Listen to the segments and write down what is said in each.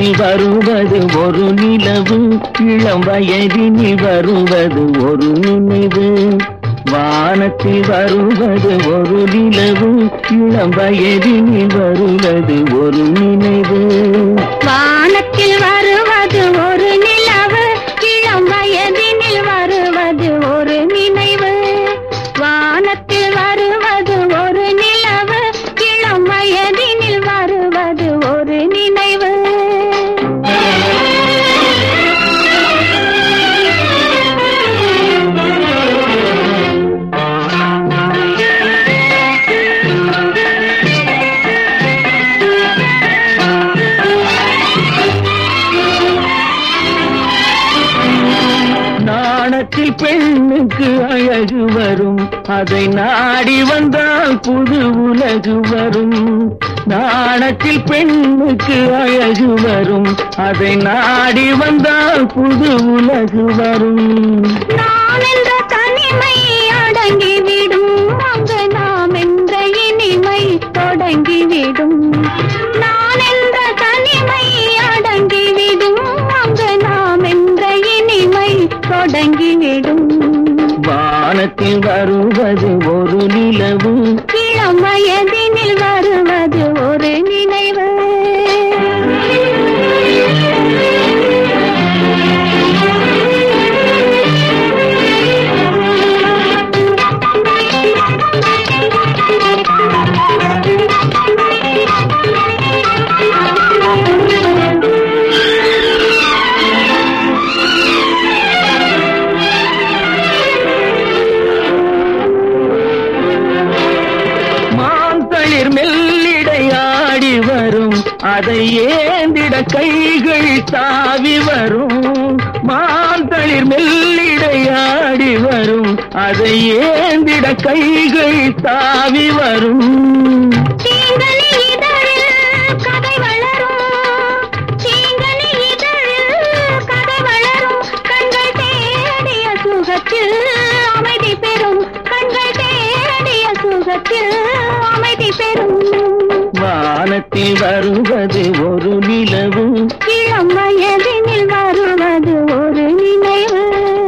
வானத்தில் வருவது ஒரு நிலவு இளம் வயதினில் வருவது ஒரு நினைவு வானத்தில் வருவது ஒரு நிலவு இளம் வயதினில் வருவது ஒரு நினைவு வானத்தில் வருவது ஒரு நிலவு இளம் வயதினில் வருவது ஒரு நினைவு வானத்தில் வருவது ஒரு நிலவு இளம் வயதினில் வருவது ஒரு நினைவு நாணத்தில் பெண்ணுக்கு அழகு வரும் அதை நாடி வந்தால் புது உலகு வரும் நாணத்தில் பெண்ணுக்கு அழகு வரும் அதை நாடி வந்தால் புது உலகு வரும் நாம் என்ற தனிமை அடங்கிவிடும் அங்கு நாம் என்ற இனிமை தொடங்கிவிடும் நான் என்ற தனிமை அடங்கிவிடும் அங்கு நாம் என்ற இனிமை தொடங்கிவிடும் வானத்தில் வருவது ஒரு நிலவு இளம் வயதினில் வருவது ஒரு நினைவு மாந்தளிர் மெல்லிடை ஆடி வரும் அதை ஏந்திட கைகள் தாவி வரும் மாந்தளிர் மெல்லிடை ஆடி வரும் அதை ஏந்திட கைகள் தாவி வரும் தீங்கனி இதழில் கதை வளரும் தீங்கனி இதழில் கதை வளரும் கண்கள் தேடிய சுகத்தில் அமைதி பெறும் கண்கள் தேடிய சுகத்தில் அமைதி பெறும் வானத்தில் வருவது ஒரு நிலவு இளம் வயதினில் வருவது ஒரு நினைவு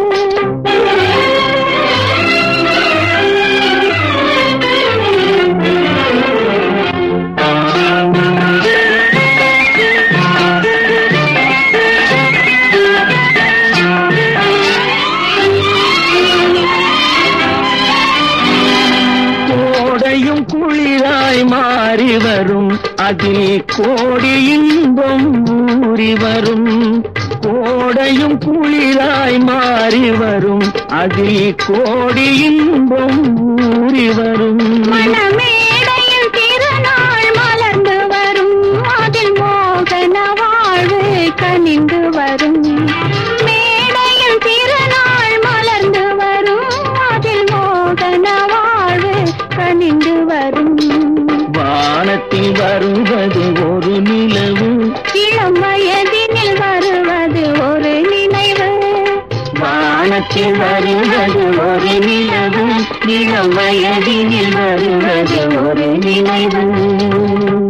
கோடையும் குளிராய் மாறி வரும் அதில் கோடி இன்பம் ஊறி வரும் கோடையும் குளிராய் மாறி வரும் அதில் கோடி இன்பம் ஊறி வரும் மணமேடையில் திருநாள் மலர்ந்து வரும் அதில் மோகன வாழ்வு கனிந்து வரும் மேடையில் திருநாள் மலர்ந்து வரும் அதில் மோகன வாழ்வு கனிந்து வரும் வானத்தில் வருவது ஒரு நிலவு இளம் வயதினில் வருவது ஒரு நினைவு வானத்தில் வருவது ஒரு நிலவு இளம் வயதினில் வருவது ஒரு நினைவு